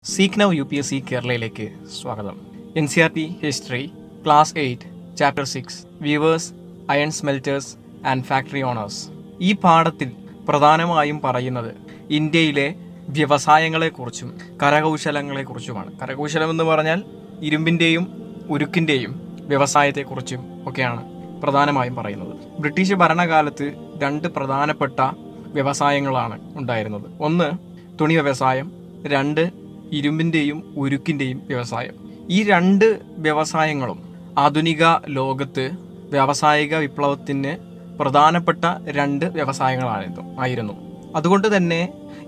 seek now U P S C കേരളയിലേക്ക് സ്വാഗതം N C R T history class eight chapter six viewers iron smelters and factory owners ഈ പാഠത്തിൽ പ്രധാനമായും പറയുന്നത് ഇന്ത്യയിലെ വ്യവസായങ്ങളെക്കുറിച്ചും കരകൗശലങ്ങളെക്കുറിച്ചുമാണ് കരകൗശലം എന്ന് പറഞ്ഞാൽ ഇരുമ്പിൻ്റെയും ഉരുക്കിൻ്റെയും വ്യവസായത്തെക്കുറിച്ചും ഒക്കെയാണ് പ്രധാനമായും പറയുന്നത് ബ്രിട്ടീഷ് ഭരണകാലത്ത് രണ്ട് പ്രധാനപ്പെട്ട വ്യവസായങ്ങളാണ് ഉണ്ടായിരുന്നത് ഒന്ന് തുണി വ്യവസായം രണ്ട് ഇരുമ്പിൻ്റെയും ഉരുക്കിൻ്റെയും വ്യവസായം ഈ രണ്ട് വ്യവസായങ്ങളും ആധുനിക ലോകത്ത് വ്യാവസായിക വിപ്ലവത്തിന് പ്രധാനപ്പെട്ട രണ്ട് വ്യവസായങ്ങളായിരുന്നു ആയിരുന്നു അതുകൊണ്ട് തന്നെ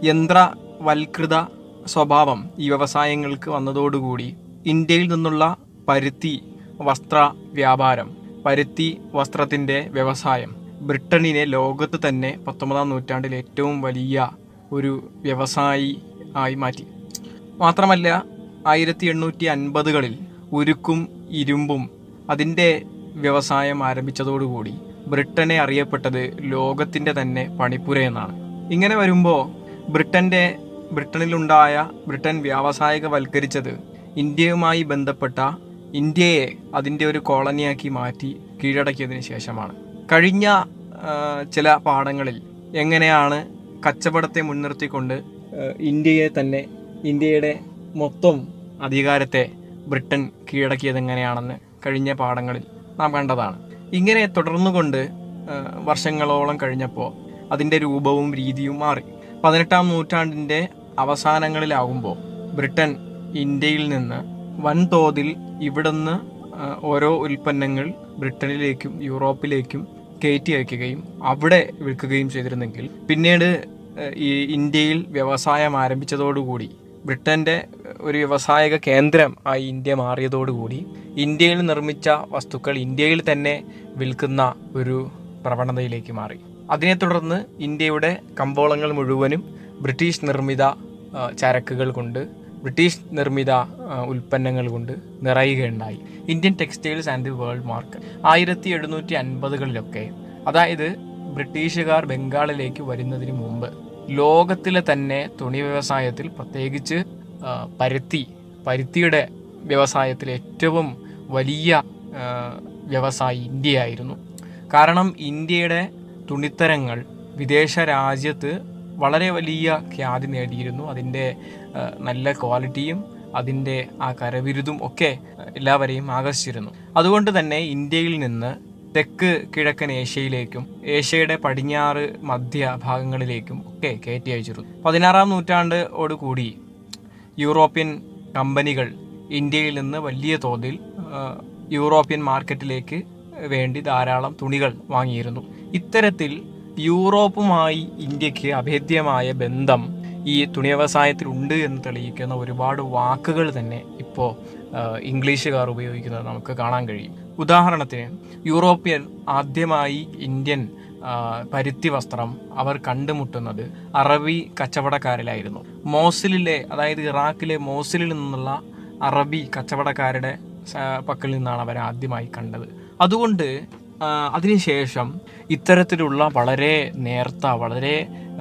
യന്ത്രവൽകൃത സ്വഭാവം ഈ വ്യവസായങ്ങൾക്ക് വന്നതോടുകൂടി ഇന്ത്യയിൽ നിന്നുള്ള പരുത്തി വസ്ത്ര വ്യാപാരം പരുത്തി വസ്ത്രത്തിൻ്റെ വ്യവസായം ബ്രിട്ടനിനെ ലോകത്ത് തന്നെ പത്തൊമ്പതാം നൂറ്റാണ്ടിൽ ഏറ്റവും വലിയ ഒരു വ്യവസായി ആയി മാറ്റി മാത്രമല്ല ആയിരത്തി എണ്ണൂറ്റി അൻപതുകളിൽ ഉരുക്കും ഇരുമ്പും അതിൻ്റെ വ്യവസായം ആരംഭിച്ചതോടുകൂടി ബ്രിട്ടനെ അറിയപ്പെട്ടത് ലോകത്തിൻ്റെ തന്നെ പണിപ്പുര എന്നാണ് ഇങ്ങനെ വരുമ്പോൾ ബ്രിട്ടൻ്റെ ബ്രിട്ടനിലുണ്ടായ ബ്രിട്ടൻ വ്യാവസായികവൽക്കരിച്ചത് ഇന്ത്യയുമായി ബന്ധപ്പെട്ട ഇന്ത്യയെ അതിൻ്റെ ഒരു കോളനിയാക്കി മാറ്റി കീഴടക്കിയതിന് ശേഷമാണ് കഴിഞ്ഞ ആ, ചില പാഠങ്ങളിൽ എങ്ങനെയാണ് കച്ചവടത്തെ മുൻനിർത്തിക്കൊണ്ട് ആ, ഇന്ത്യയെ തന്നെ ഇന്ത്യയുടെ മൊത്തം അധികാരത്തെ ബ്രിട്ടൻ കീഴടക്കിയത് എങ്ങനെയാണെന്ന് കഴിഞ്ഞ പാഠങ്ങളിൽ നാം കണ്ടതാണ് ഇങ്ങനെ തുടർന്നുകൊണ്ട് ആ, വർഷങ്ങളോളം കഴിഞ്ഞപ്പോൾ അതിൻ്റെ രൂപവും രീതിയും മാറി പതിനെട്ടാം നൂറ്റാണ്ടിൻ്റെ അവസാനങ്ങളിലാകുമ്പോൾ ബ്രിട്ടൻ ഇന്ത്യയിൽ നിന്ന് വൻതോതിൽ ഇവിടുന്ന് ആ, ഓരോ ഉൽപ്പന്നങ്ങൾ ബ്രിട്ടനിലേക്കും യൂറോപ്പിലേക്കും കയറ്റി അയക്കുകയും അവിടെ വിൽക്കുകയും ചെയ്തിരുന്നെങ്കിൽ പിന്നീട് ഏഹ്, ഈ ഇന്ത്യയിൽ വ്യവസായം ആരംഭിച്ചതോടുകൂടി ബ്രിട്ടന്റെ ഒരു വ്യവസായിക കേന്ദ്രം ആയി ഇന്ത്യ മാറിയതോടുകൂടി ഇന്ത്യയിൽ നിർമ്മിച്ച വസ്തുക്കൾ ഇന്ത്യയിൽ തന്നെ വിൽക്കുന്ന ഒരു പ്രവണതയിലേക്ക് മാറി അതിനെ തുടർന്ന് ഇന്ത്യയുടെ കമ്പോളങ്ങൾ മുഴുവനും ബ്രിട്ടീഷ് നിർമ്മിത ആ, ചരക്കുകൾ കൊണ്ട് ബ്രിട്ടീഷ് നിർമ്മിത ആ, ഉൽപ്പന്നങ്ങൾ കൊണ്ട് നിറയുകയുണ്ടായി Indian textiles and the world market ആയിരത്തി എഴുന്നൂറ്റി അൻപതുകളിലൊക്കെ അതായത് ബ്രിട്ടീഷുകാർ ബംഗാളിലേക്ക് വരുന്നതിന് മുമ്പ് ലോകത്തിലെ തന്നെ തുണി വ്യവസായത്തിൽ പ്രത്യേകിച്ച് ആ, പരുത്തി പരുത്തിയുടെ വ്യവസായത്തിൽ ഏറ്റവും വലിയ ആ, വ്യവസായി ഇന്ത്യയായിരുന്നു കാരണം ഇന്ത്യയുടെ തുണിത്തരങ്ങൾ വിദേശ രാജ്യത്ത് വളരെ വലിയ ഖ്യാതി നേടിയിരുന്നു അതിൻ്റെ ആ, നല്ല ക്വാളിറ്റിയും അതിൻ്റെ ആ കരവിരുതും ഒക്കെ എല്ലാവരെയും ആകർഷിച്ചിരുന്നു അതുകൊണ്ട് തന്നെ ഇന്ത്യയിൽ നിന്ന് തെക്ക് കിഴക്കൻ ഏഷ്യയിലേക്കും ഏഷ്യയുടെ പടിഞ്ഞാറ് മധ്യ ഭാഗങ്ങളിലേക്കും ഒക്കെ കയറ്റി അയച്ചിരുന്നു പതിനാറാം നൂറ്റാണ്ടോടുകൂടി യൂറോപ്യൻ കമ്പനികൾ ഇന്ത്യയിൽ നിന്ന് വലിയ തോതിൽ ആ, യൂറോപ്യൻ മാർക്കറ്റിലേക്ക് വേണ്ടി ധാരാളം തുണികൾ വാങ്ങിയിരുന്നു ഇത്തരത്തിൽ യൂറോപ്പുമായി ഇന്ത്യക്ക് അഭേദ്യമായ ബന്ധം ഈ തുണി വ്യവസായത്തിൽ ഉണ്ട് എന്ന് തെളിയിക്കുന്ന ഒരുപാട് വാക്കുകൾ തന്നെ ഇപ്പോൾ ഇംഗ്ലീഷുകാർ ഉപയോഗിക്കുന്നത് നമുക്ക് കാണാൻ കഴിയും ഉദാഹരണത്തിന് യൂറോപ്യൻ ആദ്യമായി ഇന്ത്യൻ ആ, പരുത്തി വസ്ത്രം അവർ കണ്ടുമുട്ടുന്നത് അറബി കച്ചവടക്കാരിലായിരുന്നു മോസിലിലെ അതായത് ഇറാഖിലെ മോസിലിൽ നിന്നുള്ള അറബി കച്ചവടക്കാരുടെ സ- പക്കൽ നിന്നാണ് അവർ ആദ്യമായി കണ്ടത് അതുകൊണ്ട് ആ, അതിനുശേഷം ഇത്തരത്തിലുള്ള വളരെ നേർത്ത വളരെ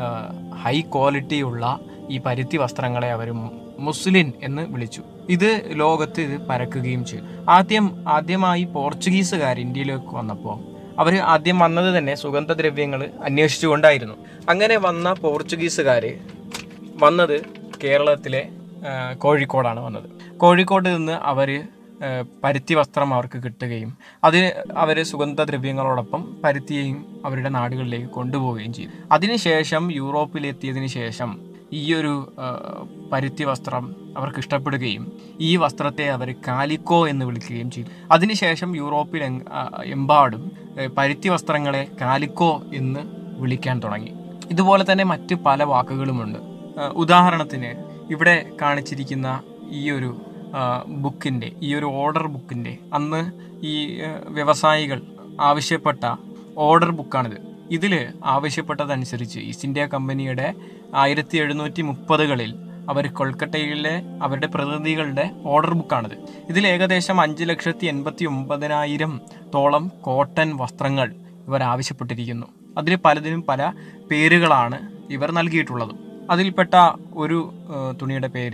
ഹൈ ക്വാളിറ്റിയുള്ള ഈ പരുത്തി വസ്ത്രങ്ങളെ അവർ മുസ്ലിൻ എന്ന് വിളിച്ചു ഇത് ലോകത്ത് ഇത് പരക്കുകയും ചെയ്തു ആദ്യം ആദ്യമായി പോർച്ചുഗീസുകാർ ഇന്ത്യയിലേക്ക് വന്നപ്പോൾ അവർ ആദ്യം വന്നത് തന്നെ സുഗന്ധദ്രവ്യങ്ങൾ അന്വേഷിച്ചുകൊണ്ടായിരുന്നു അങ്ങനെ വന്ന പോർച്ചുഗീസുകാർ വന്നത് കേരളത്തിലെ ആ, കോഴിക്കോടാണ് വന്നത് കോഴിക്കോട് നിന്ന് അവർ പരുത്തി വസ്ത്രം അവർക്ക് കിട്ടുകയും അതിന് അവർ സുഗന്ധദ്രവ്യങ്ങളോടൊപ്പം പരുത്തിയെയും അവരുടെ നാടുകളിലേക്ക് കൊണ്ടുപോവുകയും ചെയ്തു അതിനുശേഷം യൂറോപ്പിലെത്തിയതിന് ശേഷം ഈ ഒരു ആ, പരുത്തി വസ്ത്രം അവർക്ക് ഇഷ്ടപ്പെടുകയും ഈ വസ്ത്രത്തെ അവർ കാലിക്കോ എന്ന് വിളിക്കുകയും ചെയ്തു അതിനുശേഷം യൂറോപ്പിൽ എങ്- ആ, എമ്പാടും ഏ, പരുത്തി വസ്ത്രങ്ങളെ കാലിക്കോ എന്ന് വിളിക്കാൻ തുടങ്ങി ഇതുപോലെ തന്നെ മറ്റ് പല വാക്കുകളുമുണ്ട് ആ, ഉദാഹരണത്തിന് ഇവിടെ കാണിച്ചിരിക്കുന്ന ഈ ഒരു ആ, ബുക്കിൻ്റെ ഈ ഒരു ഓർഡർ ബുക്കിൻ്റെ അന്ന് ഈ ആ, വ്യവസായികൾ ആവശ്യപ്പെട്ട ഓർഡർ ബുക്കാണിത് ഇതിൽ ആവശ്യപ്പെട്ടതനുസരിച്ച് ഈസ്റ്റ് ഇന്ത്യ കമ്പനിയുടെ ആയിരത്തി എഴുന്നൂറ്റി മുപ്പതുകളിൽ അവർ കൊൽക്കത്തയിലെ അവരുടെ പ്രതിനിധികളുടെ ഓർഡർ ബുക്കാണിത് ഇതിൽ ഏകദേശം അഞ്ച് ലക്ഷത്തി എൺപത്തി ഒമ്പതിനായിരം തോളം കോട്ടൺ വസ്ത്രങ്ങൾ ഇവർ ആവശ്യപ്പെട്ടിരിക്കുന്നു അതിൽ പലതിനും പല പേരുകളാണ് ഇവർ നൽകിയിട്ടുള്ളത് അതിൽപ്പെട്ട ഒരു ഏഹ്, തുണിയുടെ പേര്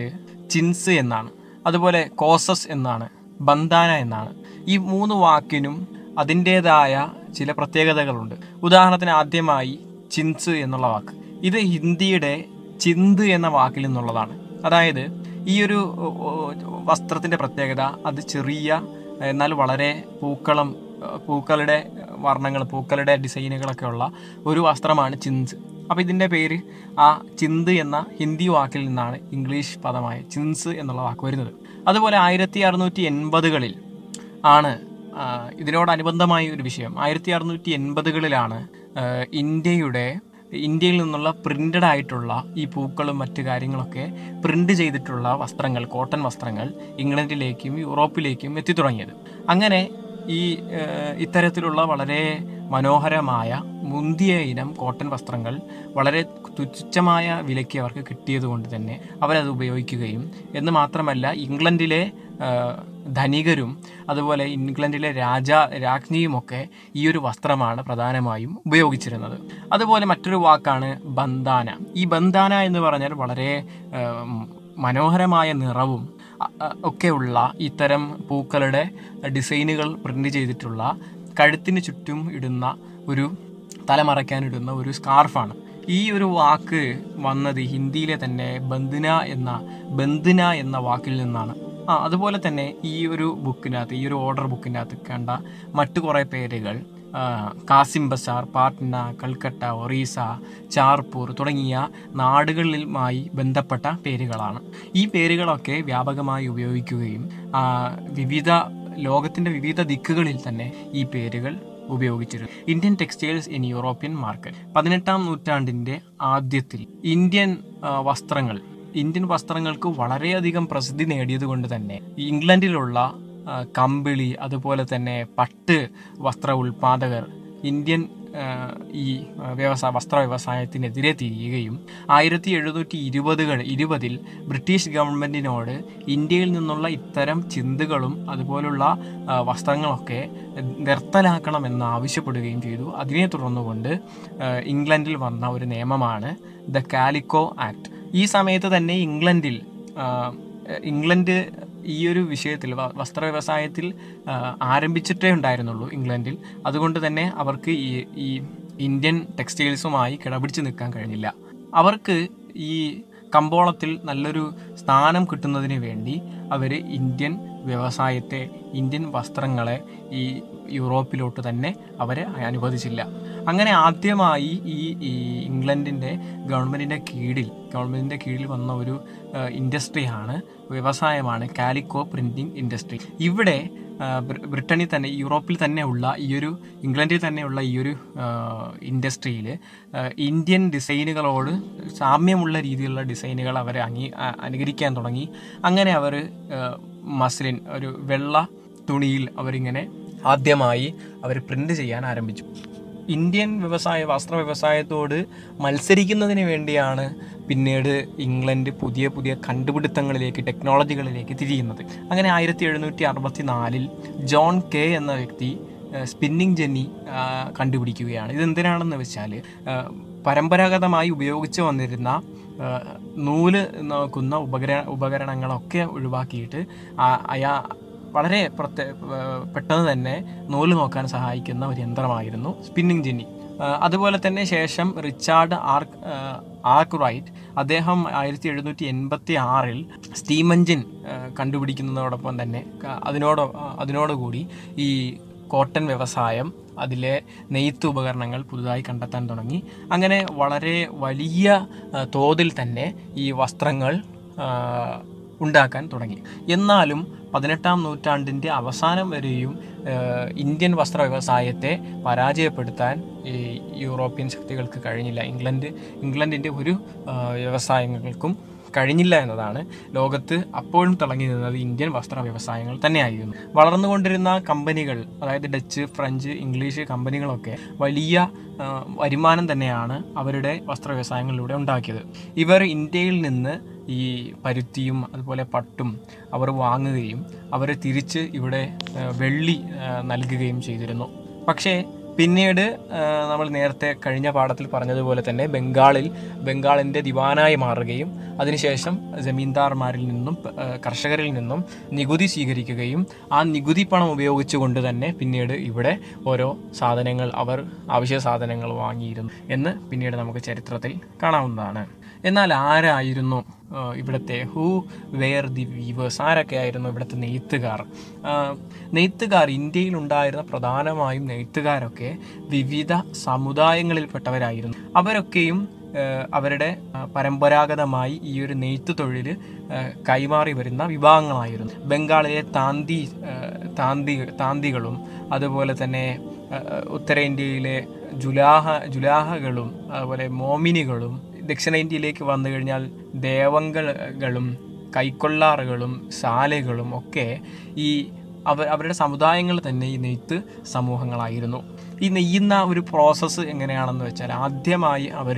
ചിൻസ് എന്നാണ് അതുപോലെ കോസസ് എന്നാണ് ബന്ദാന എന്നാണ് ഈ മൂന്ന് വാക്കിനും അതിൻ്റേതായ ചില പ്രത്യേകതകളുണ്ട് ഉദാഹരണത്തിന് ആദ്യമായി ചിൻസ് എന്നുള്ള വാക്ക് ഇത് ഹിന്ദിയുടെ ചിന്ത് എന്ന വാക്കിൽ നിന്നുള്ളതാണ് അതായത് ഈ ഒരു ഓ, ഓ, വസ്ത്രത്തിൻ്റെ പ്രത്യേകത അത് ചെറിയ എന്നാൽ വളരെ പൂക്കളം ഏഹ്, പൂക്കളുടെ വർണ്ണങ്ങൾ പൂക്കളുടെ ഡിസൈനുകളൊക്കെ ഉള്ള ഒരു വസ്ത്രമാണ് ചിൻസ് അപ്പോൾ ഇതിൻ്റെ പേര് ആ ചിന്ത് എന്ന ഹിന്ദി വാക്കിൽ നിന്നാണ് ഇംഗ്ലീഷ് പദമായ ചിൻസ് എന്നുള്ള വാക്ക് വരുന്നത് അതുപോലെ ആയിരത്തി അറുന്നൂറ്റി എൺപതുകളിൽ ആണ് ആ, ഇതിനോടനുബന്ധമായ ഒരു വിഷയം ആയിരത്തി അറുന്നൂറ്റി എൺപതുകളിലാണ് ഇന്ത്യയുടെ ഇന്ത്യയിൽ നിന്നുള്ള പ്രിന്റഡ് ആയിട്ടുള്ള ഈ പൂക്കളും മറ്റു കാര്യങ്ങളൊക്കെ പ്രിന്റ് ചെയ്തിട്ടുള്ള വസ്ത്രങ്ങൾ കോട്ടൺ വസ്ത്രങ്ങൾ ഇംഗ്ലണ്ടിലേക്കും യൂറോപ്പിലേക്കും എത്തിത്തുടങ്ങിയത് അങ്ങനെ ഈ ഏഹ്, ഇത്തരത്തിലുള്ള വളരെ മനോഹരമായ മുന്തിയ ഇനം കോട്ടൺ വസ്ത്രങ്ങൾ വളരെ തുച്ഛമായ വിലയ്ക്ക് അവർക്ക് കിട്ടിയത് കൊണ്ട് തന്നെ അവരത് ഉപയോഗിക്കുകയും എന്ന് മാത്രമല്ല ഇംഗ്ലണ്ടിലെ ഏഹ്, ധനികരും അതുപോലെ ഇംഗ്ലണ്ടിലെ രാജ രാജ്ഞിയുമൊക്കെ ഈ ഒരു വസ്ത്രമാണ് പ്രധാനമായും ഉപയോഗിച്ചിരുന്നത് അതുപോലെ മറ്റൊരു വാക്കാണ് ബന്ദാന ഈ ബന്ദാന എന്ന് പറഞ്ഞാൽ വളരെ ഏഹ്, മനോഹരമായ നിറവും അ- അ- ഒക്കെയുള്ള ഇത്തരം പൂക്കളുടെ ഡിസൈനുകൾ പ്രിന്റ് ചെയ്തിട്ടുള്ള കഴുത്തിന് ചുറ്റും ഇടുന്ന ഒരു തലമറയ്ക്കാനിടുന്ന ഒരു സ്കാർഫാണ് ഈ ഒരു വാക്ക് വന്നത് ഹിന്ദിയിലെ തന്നെ ബന്ദിന എന്ന ബന്ദിന എന്ന വാക്കിൽ നിന്നാണ് ആ അതുപോലെ തന്നെ ഈ ഒരു ബുക്കിനകത്ത് ഈ ഒരു ഓർഡർ ബുക്കിനകത്ത് കണ്ട മറ്റു കുറേ പേരുകൾ ആ, കാസിം ബസാർ പാട്ന കൽക്കട്ട ഒറീസ ചാർപൂർ തുടങ്ങിയ നാടുകളിലുമായി ബന്ധപ്പെട്ട പേരുകളാണ് ഈ പേരുകളൊക്കെ വ്യാപകമായി ഉപയോഗിക്കുകയും ആ, വിവിധ ലോകത്തിൻ്റെ വിവിധ ദിക്കുകളിൽ തന്നെ ഈ പേരുകൾ ഉപയോഗിച്ചിരുന്നു Indian textiles in European market പതിനെട്ടാം നൂറ്റാണ്ടിൻ്റെ ആദ്യത്തിൽ ഇന്ത്യൻ ആ, വസ്ത്രങ്ങൾ ഇന്ത്യൻ വസ്ത്രങ്ങൾക്ക് വളരെയധികം പ്രസിദ്ധി നേടിയത് കൊണ്ട് തന്നെ ഇംഗ്ലണ്ടിലുള്ള ആ, കമ്പിളി അതുപോലെ തന്നെ പട്ട് വസ്ത്ര ഉൽപാദകർ ഇന്ത്യൻ ആ, ഈ ആ, വ്യവസായ വസ്ത്ര വ്യവസായത്തിനെതിരെ തിരിയുകയും ആയിരത്തി എഴുന്നൂറ്റി ഇരുപതുകൾ ഇരുപതിൽ ബ്രിട്ടീഷ് ഗവൺമെൻറ്റിനോട് ഇന്ത്യയിൽ നിന്നുള്ള ഇത്തരം ചിന്തുകളും അതുപോലുള്ള ആ, വസ്ത്രങ്ങളൊക്കെ നിർത്തലാക്കണമെന്ന് ആവശ്യപ്പെടുകയും ചെയ്തു അതിനെ തുടർന്നുകൊണ്ട് ആ, ഇംഗ്ലണ്ടിൽ വന്ന ഒരു നിയമമാണ് ദ കാലിക്കോ ആക്ട് ഈ സമയത്ത് തന്നെ ഇംഗ്ലണ്ടിൽ ആ, ഇംഗ്ലണ്ട് ഈ ഒരു വിഷയത്തിൽ വ- വസ്ത്ര വ്യവസായത്തിൽ ആ, ആരംഭിച്ചിട്ടേ ഉണ്ടായിരുന്നുള്ളൂ ഇംഗ്ലണ്ടിൽ അതുകൊണ്ട് തന്നെ അവർക്ക് ഈ ഈ ഇന്ത്യൻ ടെക്സ്റ്റൈൽസുമായി കിടപിടിച്ച് നിൽക്കാൻ കഴിഞ്ഞില്ല അവർക്ക് ഈ കമ്പോളത്തിൽ നല്ലൊരു സ്ഥാനം കിട്ടുന്നതിന് വേണ്ടി അവർ ഇന്ത്യൻ വ്യവസായത്തെ ഇന്ത്യൻ വസ്ത്രങ്ങളെ ഈ യൂറോപ്പിലോട്ട് തന്നെ അവരെ അനുവദിച്ചില്ല അങ്ങനെ ആദ്യമായി ഈ ഈ ഇംഗ്ലണ്ടിൻ്റെ ഗവൺമെൻറ്റിൻ്റെ കീഴിൽ ഗവൺമെൻറ്റിൻ്റെ കീഴിൽ വന്ന ഒരു ഏഹ്, ഇൻഡസ്ട്രിയാണ് വ്യവസായമാണ് കാലിക്കോ പ്രിൻറ്റിംഗ് ഇൻഡസ്ട്രി ഇവിടെ ആ, ബ്രി- ബ്രിട്ടനിൽ തന്നെ യൂറോപ്പിൽ തന്നെ ഉള്ള ഈ ഒരു ഇംഗ്ലണ്ടിൽ തന്നെയുള്ള ഈ ഒരു ഇൻഡസ്ട്രിയിൽ ഇന്ത്യൻ ഡിസൈനുകളോട് സാമ്യമുള്ള രീതിയിലുള്ള ഡിസൈനുകൾ അവരെ അംഗീ ആ- അനുകരിക്കാൻ തുടങ്ങി അങ്ങനെ അവർ മസ്ലിൻ ഒരു വെള്ള തുണിയിൽ അവരിങ്ങനെ ആദ്യമായി അവർ പ്രിന്റ് ചെയ്യാൻ ആരംഭിച്ചു ഇന്ത്യൻ വ്യവസായ വസ്ത്ര വ്യവസായത്തോട് മത്സരിക്കുന്നതിന് വേണ്ടിയാണ് പിന്നീട് ഇംഗ്ലണ്ട് പുതിയ പുതിയ കണ്ടുപിടുത്തങ്ങളിലേക്ക് ടെക്നോളജികളിലേക്ക് തിരിയുന്നത് അങ്ങനെ ആയിരത്തി എഴുന്നൂറ്റി അറുപത്തി നാലിൽ ജോൺ കെ എന്ന വ്യക്തി സ്പിന്നിങ് ജെന്നി ആ, കണ്ടുപിടിക്കുകയാണ് ഇതെന്തിനാണെന്ന് വെച്ചാൽ പരമ്പരാഗതമായി ഉപയോഗിച്ച് വന്നിരുന്ന ആ, നൂല് നോക്കുന്ന ഉപകര ഉപകരണങ്ങളൊക്കെ ഒഴിവാക്കിയിട്ട് ആ- അയാ വളരെ പ്രത്യേ ഏർ പെട്ടെന്ന് തന്നെ നൂല് നോക്കാൻ സഹായിക്കുന്ന ഒരു യന്ത്രമായിരുന്നു സ്പിന്നിങ് ജെന്നി ഏർ അതുപോലെ തന്നെ ശേഷം റിച്ചാർഡ് ആർക്ക് ഏർ ആർക്ക് റൈറ്റ് അദ്ദേഹം ആയിരത്തി എഴുന്നൂറ്റി എൺപത്തി ആറിൽ സ്റ്റീം എഞ്ചിൻ ഏർ കണ്ടുപിടിക്കുന്നതോടൊപ്പം തന്നെ ക- അതിനോട് അതിനോടുകൂടി ഈ കോട്ടൺ വ്യവസായം അതിലെ നെയ്ത്ത് ഉപകരണങ്ങൾ പുതുതായി കണ്ടെത്താൻ തുടങ്ങി അങ്ങനെ വളരെ വലിയ ആ, തോതിൽ തന്നെ ഈ വസ്ത്രങ്ങൾ ആ, ഉണ്ടാക്കാൻ തുടങ്ങി എന്നാലും പതിനെട്ടാം നൂറ്റാണ്ടിൻ്റെ അവസാനം വരെയും ആ, ഇന്ത്യൻ വസ്ത്ര വ്യവസായത്തെ പരാജയപ്പെടുത്താൻ ഈ യൂറോപ്യൻ ശക്തികൾക്ക് കഴിഞ്ഞില്ല ഇംഗ്ലണ്ട് ഇംഗ്ലണ്ടിൻ്റെ ഒരു ആ, വ്യവസായങ്ങൾക്കും കഴിഞ്ഞില്ല എന്നതാണ് ലോകത്ത് അപ്പോഴും തിളങ്ങി നിന്നത് ഇന്ത്യൻ വസ്ത്ര വ്യവസായങ്ങൾ തന്നെയായിരുന്നു വളർന്നുകൊണ്ടിരുന്ന കമ്പനികൾ അതായത് ഡച്ച് ഫ്രഞ്ച് ഇംഗ്ലീഷ് കമ്പനികളൊക്കെ വലിയ ആ, വരുമാനം തന്നെയാണ് അവരുടെ വസ്ത്ര വ്യവസായങ്ങളിലൂടെ ഉണ്ടാക്കിയത് ഇവർ ഇന്ത്യയിൽ നിന്ന് ഈ പരുത്തിയും അതുപോലെ പട്ടും അവർ വാങ്ങുകയും അവർ തിരിച്ച് ഇവിടെ ആ, വെള്ളി ആ, നൽകുകയും ചെയ്തിരുന്നു പക്ഷേ പിന്നീട് ആ, നമ്മൾ നേരത്തെ കഴിഞ്ഞ പാഠത്തിൽ പറഞ്ഞതുപോലെ തന്നെ ബംഗാളിൽ ബംഗാളിൻ്റെ ദിവാനായി മാറുകയും അതിനുശേഷം ജമീന്ദാർമാരിൽ നിന്നും ആ, കർഷകരിൽ നിന്നും നികുതി സ്വീകരിക്കുകയും ആ നികുതി പണം ഉപയോഗിച്ചുകൊണ്ട് തന്നെ പിന്നീട് ഇവിടെ ഓരോ സാധനങ്ങൾ അവർ ആവശ്യ സാധനങ്ങൾ വാങ്ങിയിരുന്നു എന്ന് പിന്നീട് നമുക്ക് ചരിത്രത്തിൽ കാണാവുന്നതാണ് എന്നാൽ ആരായിരുന്നു ആ, ഇവിടുത്തെ ഹൂ വെയർ ദി വീവേഴ്സ് ആരൊക്കെ ആയിരുന്നു ഇവിടുത്തെ നെയ്ത്തുകാർ ആ, നെയ്ത്തുകാർ ഇന്ത്യയിൽ ഉണ്ടായിരുന്ന പ്രധാനമായും നെയ്ത്തുകാരൊക്കെ വിവിധ സമുദായങ്ങളിൽപ്പെട്ടവരായിരുന്നു അവരൊക്കെയും ആ, അവരുടെ ആ, പരമ്പരാഗതമായി ഈ ഒരു നെയ്ത്ത് തൊഴിൽ ആ, കൈമാറി വരുന്ന വിഭാഗങ്ങളായിരുന്നു ബംഗാളിലെ താന്തി ആ, താന്തി താന്തികളും അതുപോലെ തന്നെ ആ, ഉത്തരേന്ത്യയിലെ ജുലാഹ ജുലാഹകളും അതുപോലെ മോമിനികളും ദക്ഷിണേന്ത്യയിലേക്ക് വന്നു കഴിഞ്ഞാൽ ദേവങ്കകളും കൈക്കൊള്ളാറുകളും ശാലകളും ഒക്കെ ഈ അവ അവരുടെ സമുദായങ്ങൾ തന്നെ ഈ നെയ്ത്ത് സമൂഹങ്ങളായിരുന്നു ഈ നെയ്യുന്ന ഒരു പ്രോസസ്സ് എങ്ങനെയാണെന്ന് വെച്ചാൽ ആദ്യമായി അവർ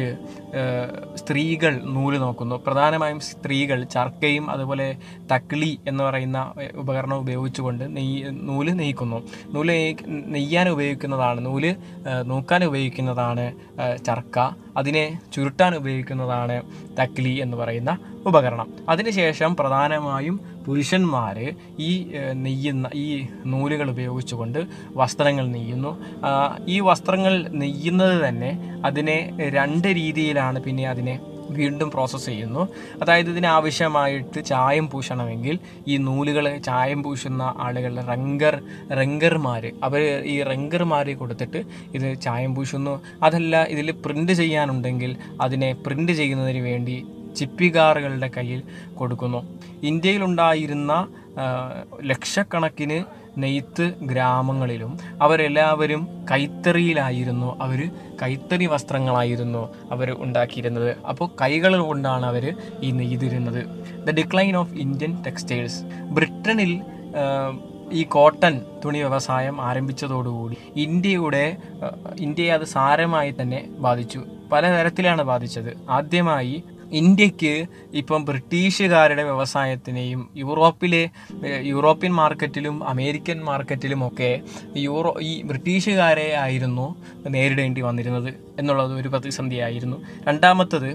സ്ത്രീകൾ നൂല് നോക്കുന്നു പ്രധാനമായും സ്ത്രീകൾ ചർക്കയും അതുപോലെ തക്ലി എന്ന് പറയുന്ന ഏഹ്, ഉപകരണം ഉപയോഗിച്ചുകൊണ്ട് നെയ്യ് നൂല് നെയ്ക്കുന്നു നൂല് നെയ്യ് നെയ്യാൻ ഉപയോഗിക്കുന്നതാണ് നൂല് ഏഹ്, നൂക്കാൻ ഉപയോഗിക്കുന്നതാണ് ഏഹ്, ചർക്ക അതിനെ ചുരുട്ടാൻ ഉപയോഗിക്കുന്നതാണ് തക്ലി എന്ന് പറയുന്ന ഉപകരണം അതിനുശേഷം പ്രധാനമായും പുരുഷന്മാർ ഈ ഏഹ്, നെയ്യുന്ന ഈ നൂലുകൾ ഉപയോഗിച്ചുകൊണ്ട് വസ്ത്രങ്ങൾ നെയ്യുന്നു ആ, ഈ വസ്ത്രങ്ങൾ നെയ്യുന്നത് തന്നെ അതിനെ രണ്ട് രീതിയിലാണ് പിന്നെ അതിനെ വീണ്ടും പ്രോസസ്സ് ചെയ്യുന്നു അതായത് ഇതിന് ആവശ്യമായിട്ട് ചായം പൂശണമെങ്കിൽ ഈ നൂലുകൾ ചായം പൂശുന്ന ആളുകൾ റങ്കർ റങ്കർമാർ അവർ ഈ റങ്കർമാരെ കൊടുത്തിട്ട് ഇത് ചായം പൂശുന്നു അതല്ല ഇതിൽ പ്രിൻ്റ് ചെയ്യാനുണ്ടെങ്കിൽ അതിനെ പ്രിൻ്റ് ചെയ്യുന്നതിന് വേണ്ടി ചിപ്പികാറുകളുടെ കയ്യിൽ കൊടുക്കുന്നു ഇന്ത്യയിലുണ്ടായിരുന്ന ആ, ലക്ഷക്കണക്കിന് നെയ്ത്ത് ഗ്രാമങ്ങളിലും അവരെല്ലാവരും കൈത്തറിയിലായിരുന്നു അവർ കൈത്തറി വസ്ത്രങ്ങളായിരുന്നു അവർ ഉണ്ടാക്കിയിരുന്നത് അപ്പോൾ കൈകൾ കൊണ്ടാണ് അവർ ഈ നെയ്തിരുന്നത് the decline of Indian textiles ബ്രിട്ടനിൽ ആ, ഈ കോട്ടൺ തുണി വ്യവസായം ആരംഭിച്ചതോടുകൂടി ഇന്ത്യയുടെ ആ, ഇന്ത്യയെ അത് സാരമായി തന്നെ ബാധിച്ചു പലതരത്തിലാണ് ബാധിച്ചത് ആദ്യമായി ഇന്ത്യക്ക് ഇപ്പം ബ്രിട്ടീഷുകാരുടെ വ്യവസായത്തിനെയും യൂറോപ്പിലെ ഏഹ്, യൂറോപ്യൻ മാർക്കറ്റിലും അമേരിക്കൻ മാർക്കറ്റിലും ഒക്കെ യൂറോ ഈ ബ്രിട്ടീഷുകാരെ ആയിരുന്നു നേരിടേണ്ടി വന്നിരുന്നത് എന്നുള്ളത് ഒരു പ്രതിസന്ധിയായിരുന്നു രണ്ടാമത്തത്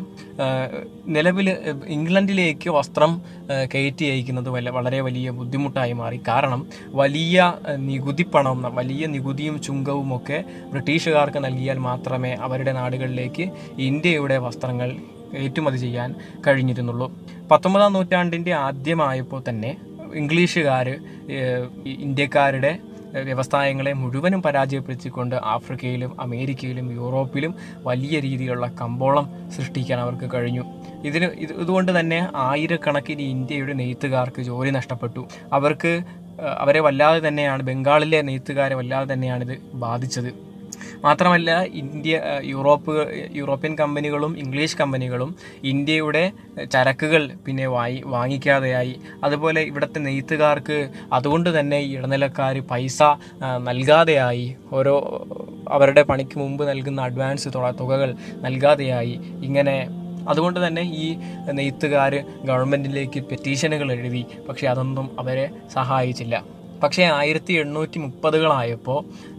നിലവിൽ ഇംഗ്ലണ്ടിലേക്ക് വസ്ത്രം ഏഹ്, കയറ്റി അയക്കുന്നത് വല്ല വളരെ വലിയ ബുദ്ധിമുട്ടായി മാറി കാരണം വലിയ ഏഹ്, നികുതി പണം വലിയ നികുതിയും ചുങ്കവും ഒക്കെ ബ്രിട്ടീഷുകാർക്ക് നൽകിയാൽ മാത്രമേ അവരുടെ നാടുകളിലേക്ക് ഇന്ത്യയുടെ വസ്ത്രങ്ങൾ ഏറ്റുമതി ചെയ്യാൻ കഴിഞ്ഞിരുന്നുള്ളൂ പത്തൊമ്പതാം നൂറ്റാണ്ടിൻ്റെ ആദ്യമായപ്പോൾ തന്നെ ഇംഗ്ലീഷുകാർ ഇന്ത്യക്കാരുടെ ഏഹ്, വ്യവസായങ്ങളെ മുഴുവനും പരാജയപ്പെടുത്തിക്കൊണ്ട് ആഫ്രിക്കയിലും അമേരിക്കയിലും യൂറോപ്പിലും വലിയ രീതിയിലുള്ള കമ്പോളം സൃഷ്ടിക്കാൻ അവർക്ക് കഴിഞ്ഞു ഇതിന് ഇത് ഇതുകൊണ്ട് തന്നെ ആയിരക്കണക്കിന് ഇന്ത്യയുടെ നെയ്ത്തുകാർക്ക് ജോലി നഷ്ടപ്പെട്ടു അവർക്ക് ഏഹ്, അവരെ വല്ലാതെ തന്നെയാണ് ബംഗാളിലെ നെയ്ത്തുകാരെ വല്ലാതെ തന്നെയാണ് ഇത് ബാധിച്ചത് മാത്രമല്ല ഇന്ത്യ ഏഹ്, യൂറോപ്പ് യൂറോപ്യൻ കമ്പനികളും ഇംഗ്ലീഷ് കമ്പനികളും ഇന്ത്യയുടെ ഏഹ്, ചരക്കുകൾ പിന്നെ വാങ്ങി വാങ്ങിക്കാതെയായി അതുപോലെ ഇവിടുത്തെ നെയ്ത്തുകാർക്ക് അതുകൊണ്ട് തന്നെ ഈ ഇടനിലക്കാർ പൈസ ആ, നൽകാതെയായി ഓരോ അവരുടെ പണിക്ക് മുമ്പ് നൽകുന്ന അഡ്വാൻസ് തുക- തുകകൾ നൽകാതെയായി ഇങ്ങനെ അതുകൊണ്ട് തന്നെ ഈ നെയ്ത്തുകാർ ഗവൺമെൻറ്റിലേക്ക് പെറ്റീഷനുകൾ എഴുതി പക്ഷേ അതൊന്നും അവരെ സഹായിച്ചില്ല പക്ഷേ ആയിരത്തി എണ്ണൂറ്റി മുപ്പതുകളായപ്പോൾ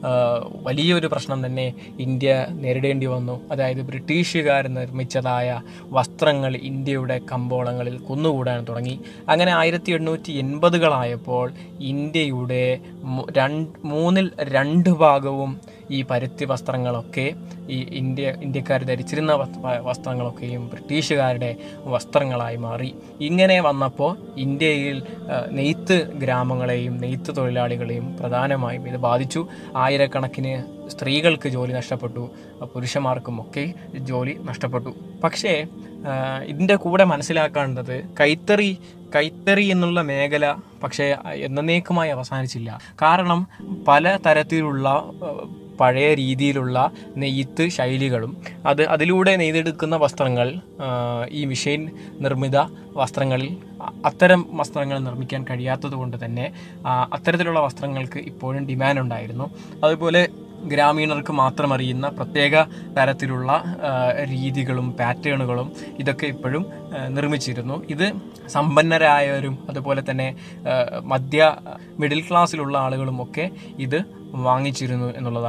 വലിയൊരു പ്രശ്നം തന്നെ ഇന്ത്യ നേരിടേണ്ടി വന്നു അതായത് ബ്രിട്ടീഷുകാർ നിർമ്മിച്ചതായ വസ്ത്രങ്ങൾ ഇന്ത്യയുടെ കമ്പോളങ്ങളിൽ കുന്നുകൂടാൻ തുടങ്ങി അങ്ങനെ ആയിരത്തി എണ്ണൂറ്റി എൺപതുകളായപ്പോൾ ഇന്ത്യയുടെ മു- രണ്ട് മൂന്നിൽ രണ്ട് ഭാഗവും ഈ പരുത്തി വസ്ത്രങ്ങളൊക്കെ ഈ ഇന്ത്യ ഇന്ത്യക്കാർ ധരിച്ചിരുന്ന വസ്- വ- വസ്ത്രങ്ങളൊക്കെയും ബ്രിട്ടീഷുകാരുടെ വസ്ത്രങ്ങളായി മാറി ഇങ്ങനെ വന്നപ്പോൾ ഇന്ത്യയിൽ ആ, നെയ്ത്ത് ഗ്രാമങ്ങളെയും നെയ്ത്ത് തൊഴിലാളികളെയും പ്രധാനമായും ഇത് ബാധിച്ചു ആയിരക്കണക്കിന് സ്ത്രീകൾക്ക് ജോലി നഷ്ടപ്പെട്ടു പുരുഷന്മാർക്കും ഒക്കെ ജോലി നഷ്ടപ്പെട്ടു പക്ഷേ ആ, ഇതിൻ്റെ കൂടെ മനസ്സിലാക്കേണ്ടത് കൈത്തറി കൈത്തറി എന്നുള്ള മേഖല പക്ഷേ എന്നേക്കുമായി അവസാനിച്ചില്ല കാരണം പല തരത്തിലുള്ള ആ, പഴയ രീതിയിലുള്ള നെയ്ത്ത് ശൈലികളും അത് അതിലൂടെ നെയ്തെടുക്കുന്ന വസ്ത്രങ്ങൾ ആ, ഈ മെഷീൻ നിർമ്മിത വസ്ത്രങ്ങളിൽ അ- അത്തരം വസ്ത്രങ്ങൾ നിർമ്മിക്കാൻ കഴിയാത്തത് കൊണ്ട് തന്നെ ആ, അത്തരത്തിലുള്ള വസ്ത്രങ്ങൾക്ക് ഇപ്പോഴും ഡിമാൻഡ് ഉണ്ടായിരുന്നു അതുപോലെ ഗ്രാമീണർക്ക് മാത്രം അറിയുന്ന പ്രത്യേക തരത്തിലുള്ള ആ, രീതികളും പാറ്റേണുകളും ഇതൊക്കെ ഇപ്പോഴും ആ, നിർമ്മിച്ചിരുന്നു ഇത് സമ്പന്നരായവരും അതുപോലെ തന്നെ ആ, മധ്യ മിഡിൽ ക്ലാസ്സിലുള്ള ആളുകളും ഒക്കെ ഇത് വാങ്ങിച്ചിരുന്നു എന്നുള്ളതാണ്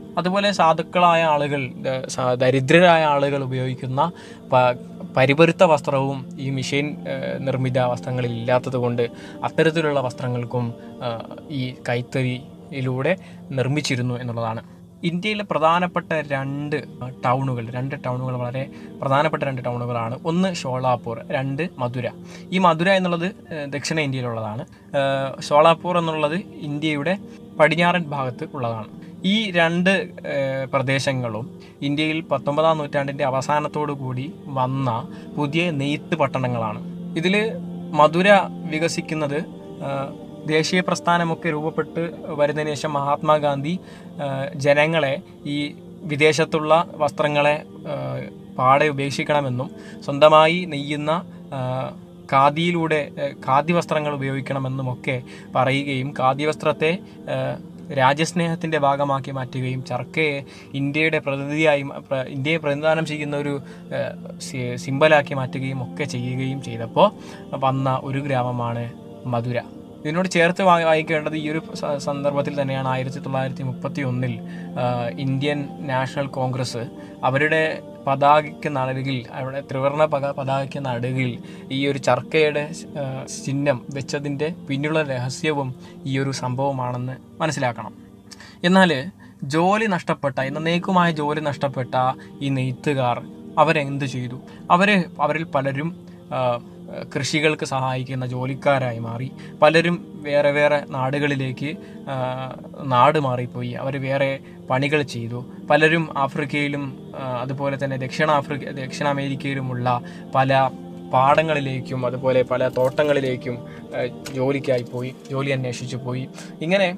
അതുപോലെ സാധുക്കളായ ആളുകൾ ദ- സ- ദരിദ്രരായ ആളുകൾ ഉപയോഗിക്കുന്ന പ- പരിപരുത്ത വസ്ത്രവും ഈ മിഷീൻ ഏഹ്, നിർമ്മിത വസ്ത്രങ്ങളിൽ ഇല്ലാത്തത് കൊണ്ട് അത്തരത്തിലുള്ള വസ്ത്രങ്ങൾക്കും ഏഹ്, ഈ കൈത്തറിയിലൂടെ നിർമ്മിച്ചിരുന്നു എന്നുള്ളതാണ് ഇന്ത്യയിലെ പ്രധാനപ്പെട്ട രണ്ട് ടൗണുകൾ രണ്ട് ടൗണുകൾ വളരെ പ്രധാനപ്പെട്ട രണ്ട് ടൗണുകളാണ് ഒന്ന് ഷോളാപൂർ രണ്ട് മധുര ഈ മധുര എന്നുള്ളത് ഏഹ്, ദക്ഷിണ ഇന്ത്യയിലുള്ളതാണ് ഏഹ്, ഷോളാപൂർ എന്നുള്ളത് ഇന്ത്യയുടെ പടിഞ്ഞാറൻ ഭാഗത്ത് ഉള്ളതാണ് ഈ രണ്ട് ഏഹ്, പ്രദേശങ്ങളും ഇന്ത്യയിൽ പത്തൊമ്പതാം നൂറ്റാണ്ടിൻ്റെ അവസാനത്തോടു കൂടി വന്ന പുതിയ നെയ്ത്ത് പട്ടണങ്ങളാണ് ഇതിൽ മധുര വികസിക്കുന്നത് ഏഹ്, ദേശീയ പ്രസ്ഥാനമൊക്കെ രൂപപ്പെട്ട് വരുന്നതിന് ശേഷം മഹാത്മാഗാന്ധി ഏഹ്, ജനങ്ങളെ ഈ വിദേശത്തുള്ള വസ്ത്രങ്ങളെ ഏഹ്, പാടെ ഉപേക്ഷിക്കണമെന്നും സ്വന്തമായി നെയ്യുന്ന ഏഹ്, ഖാദിയിലൂടെ ഏഹ്, ഖാദി വസ്ത്രങ്ങൾ ഉപയോഗിക്കണമെന്നുമൊക്കെ പറയുകയും ഖാദി വസ്ത്രത്തെ ഏഹ്, രാജ്യസ്നേഹത്തിൻ്റെ ഭാഗമാക്കി മാറ്റുകയും ചർക്കയെ ഇന്ത്യയുടെ പ്രതിനിധിയായി മ- പ്ര- ഇന്ത്യയെ പ്രതിനിധാനം ചെയ്യുന്ന ഒരു ഏഹ്, സി- സിമ്പലാക്കി മാറ്റുകയും ഒക്കെ ചെയ്യുകയും ചെയ്തപ്പോൾ വന്ന ഒരു ഗ്രാമമാണ് മധുര ഇതിനോട് ചേർത്ത് വാ- വായിക്കേണ്ടത് ഈ ഒരു സ- സന്ദർഭത്തിൽ തന്നെയാണ് ആയിരത്തി തൊള്ളായിരത്തി മുപ്പത്തി ഒന്നിൽ ഇന്ത്യൻ നാഷണൽ കോൺഗ്രസ് അവരുടെ പതാകയ്ക്ക് നടുകിൽ അവിടെ ത്രിവർണ പക പതാകയ്ക്ക് നടുകിൽ ഈ ഒരു ചർക്കയുടെ ആ, ചിഹ്നം വെച്ചതിൻ്റെ പിന്നിലുള്ള രഹസ്യവും ഈ ഒരു സംഭവമാണെന്ന് മനസ്സിലാക്കണം എന്നാൽ ജോലി നഷ്ടപ്പെട്ട എന്നേക്കുമായ ജോലി നഷ്ടപ്പെട്ട ഈ നെയ്ത്തുകാർ അവരെന്ത് ചെയ്തു അവർ അവരിൽ പലരും ആ, കൃഷികൾക്ക് സഹായിക്കുന്ന ജോലിക്കാരായി മാറി പലരും വേറെ വേറെ നാടുകളിലേക്ക് ആ, നാട് മാറിപ്പോയി അവർ വേറെ പണികൾ ചെയ്തു പലരും ആഫ്രിക്കയിലും ആ, അതുപോലെ തന്നെ ദക്ഷിണ ആഫ്രിക്ക ദക്ഷിണ അമേരിക്കയിലുമുള്ള പല പാടങ്ങളിലേക്കും അതുപോലെ പല തോട്ടങ്ങളിലേക്കും ആ, ജോലിക്കായി പോയി ജോലി അന്വേഷിച്ചു പോയി ഇങ്ങനെ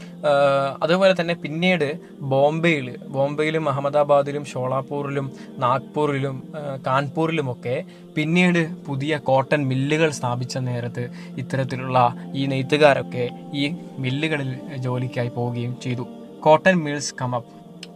ആഹ് അതുപോലെ തന്നെ പിന്നീട് ബോംബെയിൽ ബോംബെയിലും അഹമ്മദാബാദിലും ഷോളാപൂരിലും നാഗ്പൂരിലും ആഹ് കാൺപൂരിലുമൊക്കെ പിന്നീട് പുതിയ കോട്ടൺ മില്ലുകൾ സ്ഥാപിച്ച നേരത്ത് ഇത്തരത്തിലുള്ള ഈ നെയ്ത്തുകാരൊക്കെ ഈ മില്ലുകളിൽ ജോലിക്കായി പോവുകയും ചെയ്തു കോട്ടൺ മിൽസ് കമപ്പ്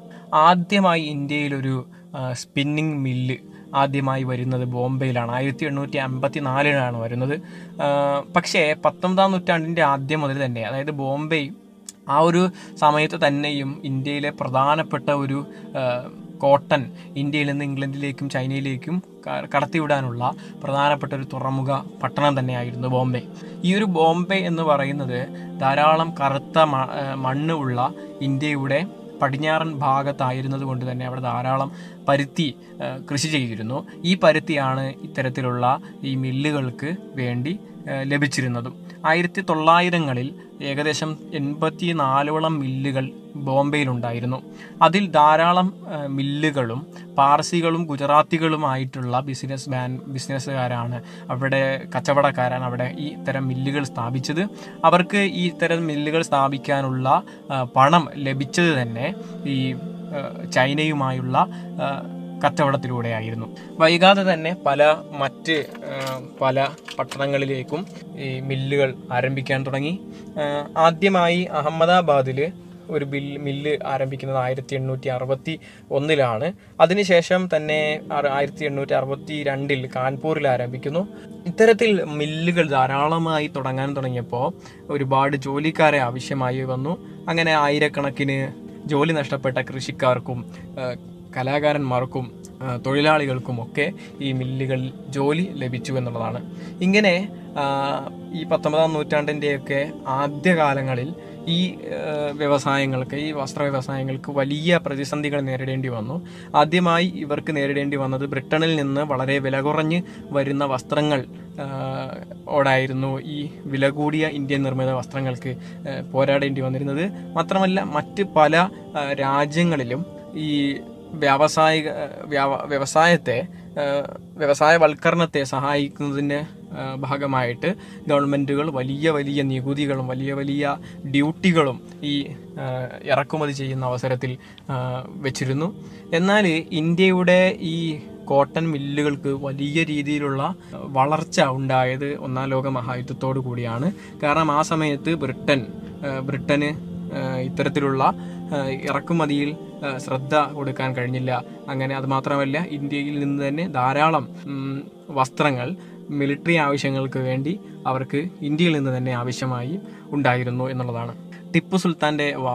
ആദ്യമായി ഇന്ത്യയിലൊരു സ്പിന്നിങ് മില്ല് ആദ്യമായി വരുന്നത് ബോംബെയിലാണ് ആയിരത്തി എണ്ണൂറ്റി അമ്പത്തി നാലിലാണ് വരുന്നത് ആ, പക്ഷേ പത്തൊമ്പതാം നൂറ്റാണ്ടിൻ്റെ ആദ്യം മുതൽ തന്നെ അതായത് ബോംബെ ആ ഒരു സമയത്ത് തന്നെയും ഇന്ത്യയിലെ പ്രധാനപ്പെട്ട ഒരു ആ, കോട്ടൺ ഇന്ത്യയിൽ നിന്ന് ഇംഗ്ലണ്ടിലേക്കും ചൈനയിലേക്കും ക- കടത്തിവിടാനുള്ള പ്രധാനപ്പെട്ട ഒരു തുറമുഖ പട്ടണം തന്നെയായിരുന്നു ബോംബെ ഈ ഒരു ബോംബെ എന്ന് പറയുന്നത് ധാരാളം കറുത്ത മ- ആ, മണ്ണ് ഉള്ള ഇന്ത്യയുടെ പടിഞ്ഞാറൻ ഭാഗത്തായിരുന്നത് കൊണ്ട് തന്നെ അവിടെ ധാരാളം പരുത്തി ആ, കൃഷി ചെയ്തിരുന്നു ഈ പരുത്തിയാണ് ഇത്തരത്തിലുള്ള ഈ മില്ലുകൾക്ക് വേണ്ടി ആ, ലഭിച്ചിരുന്നതും ആയിരത്തി തൊള്ളായിരങ്ങളിൽ ഏകദേശം എൺപത്തി നാലോളം മില്ലുകൾ ബോംബെയിലുണ്ടായിരുന്നു അതിൽ ധാരാളം ആ, മില്ലുകളും പാർസികളും ഗുജറാത്തികളുമായിട്ടുള്ള ബിസിനസ് മാൻ ബിസിനസ്സുകാരാണ് അവിടെ കച്ചവടക്കാരാണ് അവിടെ ഈ തരം മില്ലുകൾ സ്ഥാപിച്ചത് അവർക്ക് ഈ തരം മില്ലുകൾ സ്ഥാപിക്കാനുള്ള ആ, പണം ലഭിച്ചത് തന്നെ ഈ ആ, ചൈനയുമായുള്ള ആ, കച്ചവടത്തിലൂടെയായിരുന്നു വൈകാതെ തന്നെ പല മറ്റ് ആ, പല പട്ടണങ്ങളിലേക്കും ഈ മില്ലുകൾ ആരംഭിക്കാൻ തുടങ്ങി ആ, ആദ്യമായി അഹമ്മദാബാദിൽ ഒരു ബിൽ മില്ല് ആരംഭിക്കുന്നത് ആയിരത്തി എണ്ണൂറ്റി അറുപത്തി ഒന്നിലാണ് അതിനുശേഷം തന്നെ ആറ് ആയിരത്തി എണ്ണൂറ്റി അറുപത്തി രണ്ടിൽ കാൺപൂരിൽ ആരംഭിക്കുന്നു ഇത്തരത്തിൽ മില്ലുകൾ ധാരാളമായി തുടങ്ങാൻ തുടങ്ങിയപ്പോൾ ഒരുപാട് ജോലിക്കാരെ ആവശ്യമായി വന്നു അങ്ങനെ ആയിരക്കണക്കിന് ജോലി നഷ്ടപ്പെട്ട കൃഷിക്കാർക്കും ആ, കലാകാരന്മാർക്കും ആ, തൊഴിലാളികൾക്കും ഒക്കെ ഈ മില്ലുകളിൽ ജോലി ലഭിച്ചു എന്നുള്ളതാണ് ഇങ്ങനെ ആ, ഈ പത്തൊമ്പതാം നൂറ്റാണ്ടിൻ്റെയൊക്കെ ആദ്യകാലങ്ങളിൽ ഈ ആ, വ്യവസായങ്ങൾക്ക് ഈ വസ്ത്ര വ്യവസായങ്ങൾക്ക് വലിയ പ്രതിസന്ധികൾ നേരിടേണ്ടി വന്നു ആദ്യമായി ഇവർക്ക് നേരിടേണ്ടി വന്നത് ബ്രിട്ടനിൽ നിന്ന് വളരെ വില കുറഞ്ഞ് വരുന്ന വസ്ത്രങ്ങൾ ആ, ഓടായിരുന്നു ഈ വില കൂടിയ ഇന്ത്യൻ നിർമ്മിത വസ്ത്രങ്ങൾക്ക് ആ, പോരാടേണ്ടി വന്നിരുന്നത് മാത്രമല്ല മറ്റ് പല ആ, രാജ്യങ്ങളിലും ഈ വ്യാവസായിക വ്യാവ- വ്യവസായത്തെ ആ, വ്യവസായവൽക്കരണത്തെ സഹായിക്കുന്നതിൻ്റെ ആ, ഭാഗമായിട്ട് ഗവൺമെൻറ്റുകൾ വലിയ വലിയ നികുതികളും വലിയ വലിയ ഡ്യൂട്ടികളും ഈ ആ, ഇറക്കുമതി ചെയ്യുന്ന അവസരത്തിൽ ആ, വെച്ചിരുന്നു എന്നാൽ ഇന്ത്യയുടെ ഈ കോട്ടൺ മില്ലുകൾക്ക് വലിയ രീതിയിലുള്ള വളർച്ച ഉണ്ടായത് ഒന്നാം ലോക മഹായുദ്ധത്തോടു കൂടിയാണ് കാരണം ആ സമയത്ത് ബ്രിട്ടൻ ആ, ബ്രിട്ടന് ആ, ഇത്തരത്തിലുള്ള ആ, ഇറക്കുമതിയിൽ ആ, ശ്രദ്ധ കൊടുക്കാൻ കഴിഞ്ഞില്ല അങ്ങനെ അത് മാത്രമല്ല ഇന്ത്യയിൽ നിന്ന് തന്നെ ധാരാളം ഉം, വസ്ത്രങ്ങൾ മിലിറ്ററി ആവശ്യങ്ങൾക്ക് വേണ്ടി അവർക്ക് ഇന്ത്യയിൽ നിന്ന് തന്നെ ആവശ്യമായി ഉണ്ടായിരുന്നു എന്നുള്ളതാണ് ടിപ്പു സുൽത്താൻ്റെ വാള്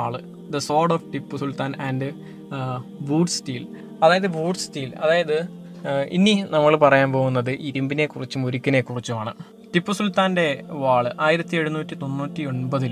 the sword of Tipu Sultan and wootz steel അതായത് വൂഡ് സ്റ്റീൽ അതായത് ആ, ഇനി നമ്മൾ പറയാൻ പോകുന്നത് ഇരുമ്പിനെ കുറിച്ചും ഉരുക്കിനെ കുറിച്ചുമാണ് ടിപ്പു സുൽത്താൻ്റെ വാള് ആയിരത്തി എഴുന്നൂറ്റി തൊണ്ണൂറ്റി ഒൻപതിൽ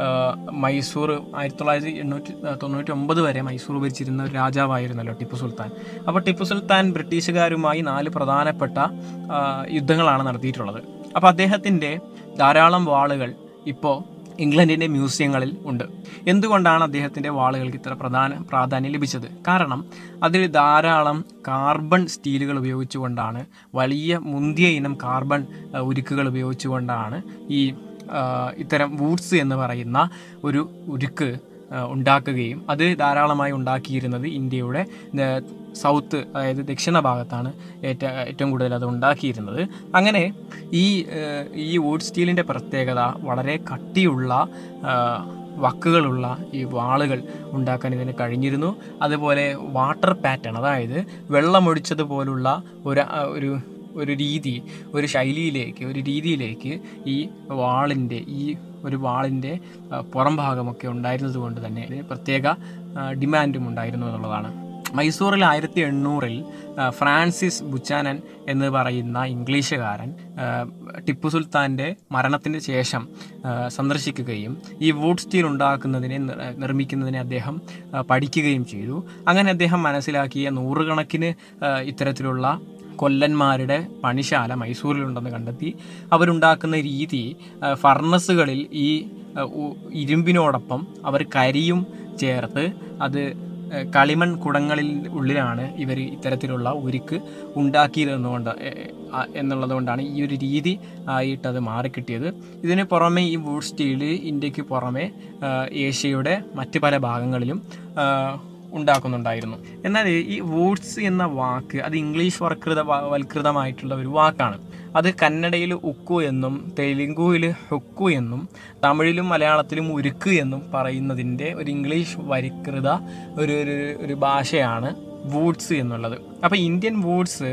മൈസൂർ ആയിരത്തി തൊള്ളായിരത്തി എണ്ണൂറ്റി തൊണ്ണൂറ്റി ഒമ്പത് വരെ മൈസൂർ ഭരിച്ചിരുന്ന ഒരു രാജാവായിരുന്നല്ലോ ടിപ്പു സുൽത്താൻ അപ്പോൾ ടിപ്പു സുൽത്താൻ ബ്രിട്ടീഷുകാരുമായി നാല് പ്രധാനപ്പെട്ട ആ, യുദ്ധങ്ങളാണ് നടത്തിയിട്ടുള്ളത് അപ്പോൾ അദ്ദേഹത്തിൻ്റെ ധാരാളം വാളുകൾ ഇപ്പോൾ ഇംഗ്ലണ്ടിൻ്റെ മ്യൂസിയങ്ങളിൽ ഉണ്ട് എന്തുകൊണ്ടാണ് അദ്ദേഹത്തിൻ്റെ വാളുകൾക്ക് ഇത്ര പ്രധാന പ്രാധാന്യം ലഭിച്ചത് കാരണം അതിൽ ധാരാളം കാർബൺ സ്റ്റീലുകൾ ഉപയോഗിച്ചുകൊണ്ടാണ് വലിയ മുന്തിയ ഇനം കാർബൺ ആ, ഉരുക്കുകൾ ഉപയോഗിച്ചുകൊണ്ടാണ് ഈ ആ, ഇത്തരം വൂഡ്സ് എന്ന് പറയുന്ന ഒരു ഉരുക്ക് ആ, ഉണ്ടാക്കുകയും അത് ധാരാളമായി ഉണ്ടാക്കിയിരുന്നത് ഇന്ത്യയുടെ ആ, സൗത്ത് അതായത് ദക്ഷിണ ഭാഗത്താണ് ഏറ്റവും ഏറ്റവും കൂടുതൽ അത് ഉണ്ടാക്കിയിരുന്നത് അങ്ങനെ ഈ ആ, ഈ വൂഡ് സ്റ്റീലിൻ്റെ പ്രത്യേകത വളരെ കട്ടിയുള്ള ആ, വക്കുകളുള്ള ഈ വാളുകൾ ഉണ്ടാക്കാൻ ഇതിന് കഴിഞ്ഞിരുന്നു അതുപോലെ വാട്ടർ പാറ്റേൺ അതായത് വെള്ളമൊഴിച്ചതുപോലുള്ള ഒരു ആ, ഒരു ഒരു രീതി ഒരു ശൈലിയിലേക്ക് ഒരു രീതിയിലേക്ക് ഈ വാളിൻ്റെ ഈ ഒരു വാളിൻ്റെ ആ, പുറം ഭാഗമൊക്കെ ഉണ്ടായിരുന്നത് കൊണ്ട് തന്നെ ഇതിന് പ്രത്യേക ആ, ഡിമാൻഡും ഉണ്ടായിരുന്നു എന്നുള്ളതാണ് മൈസൂറിൽ ആയിരത്തി എണ്ണൂറിൽ ആ, ഫ്രാൻസിസ് ബുച്ചാനൻ എന്ന് പറയുന്ന ഇംഗ്ലീഷുകാരൻ ആ, ടിപ്പു സുൽത്താൻ്റെ മരണത്തിന് ശേഷം ആ, സന്ദർശിക്കുകയും ഈ വൂഡ് സ്റ്റീൽ ഉണ്ടാക്കുന്നതിനെ നിർ- നിർമ്മിക്കുന്നതിനെ അദ്ദേഹം ആ, പഠിക്കുകയും ചെയ്തു അങ്ങനെ അദ്ദേഹം മനസ്സിലാക്കിയ നൂറുകണക്കിന് ആ, ഇത്തരത്തിലുള്ള കൊല്ലന്മാരുടെ പണിശാല മൈസൂരിലുണ്ടെന്ന് കണ്ടെത്തി അവരുണ്ടാക്കുന്ന രീതി ആ, ഫർണസുകളിൽ ഈ ആ, ഉ- ഇരുമ്പിനോടൊപ്പം അവർ കരിയും ചേർത്ത് അത് ആ, കളിമൺ കുടങ്ങളിൽ ഉള്ളിലാണ് ഇവർ ഇത്തരത്തിലുള്ള ഉരുക്ക് ഉണ്ടാക്കിയതെന്നുകൊണ്ട് എ- ആ- എന്നുള്ളത് കൊണ്ടാണ് ഈ ഒരു രീതി ആയിട്ട് അത് മാറിക്കിട്ടിയത് ഇതിന് പുറമെ ഈ വൂഡ് സ്റ്റീല് ഇന്ത്യക്ക് പുറമെ ആ, ഏഷ്യയുടെ മറ്റ് പല ഭാഗങ്ങളിലും ആ, ഉണ്ടാക്കുന്നുണ്ടായിരുന്നു എന്നാൽ ഈ വൂഡ്സ് എന്ന വാക്ക് അത് ഇംഗ്ലീഷ് വർക്കൃത വൽകൃതമായിട്ടുള്ള ഒരു വാക്കാണ് അത് കന്നഡയിൽ ഉക്കു എന്നും തെലുങ്കുവിൽ ഹുക്കു എന്നും തമിഴിലും മലയാളത്തിലും ഉരുക്ക് എന്നും പറയുന്നതിൻ്റെ ഒരു ഇംഗ്ലീഷ് വരികൃത ഒരു ഒരു ഒരു ഭാഷയാണ് വൂഡ്സ് എന്നുള്ളത് അപ്പോൾ ഇന്ത്യൻ വൂഡ്സ്